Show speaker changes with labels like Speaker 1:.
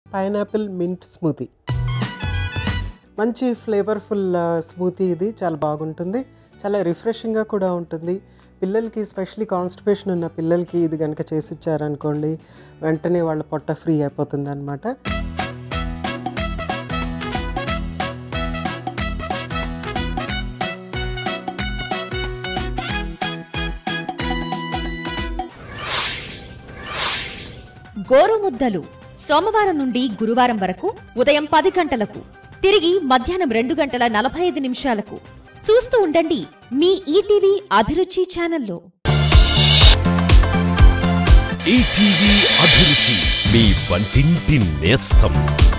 Speaker 1: pineapple mint smoothie మంచి flavourful smoothie ఇది చాలా బాగుంటుంది చాలా రిఫ్రెషింగ్గా కూడా ఉంటుంది పిల్లలకి స్పెషలీ కాన్స్టిపేషన్ ఉన్న పిల్లలకి ఇది కనుక చేసి ఇచ్చారనుకోండి వెంటనే వాళ్ళ పొట్ట ఫ్రీ అయిపోతుంది అనమాట
Speaker 2: గోరుముద్దలు సోమవారం నుండి గురువారం వరకు ఉదయం పది గంటలకు తిరిగి మధ్యాహ్నం రెండు గంటల నలభై ఐదు నిమిషాలకు చూస్తూ ఉండండి మీ ఈటీవీ అభిరుచి ఛానల్లో
Speaker 3: ఈటీవీ అభిరుచి మీ వంటింటి నేస్తం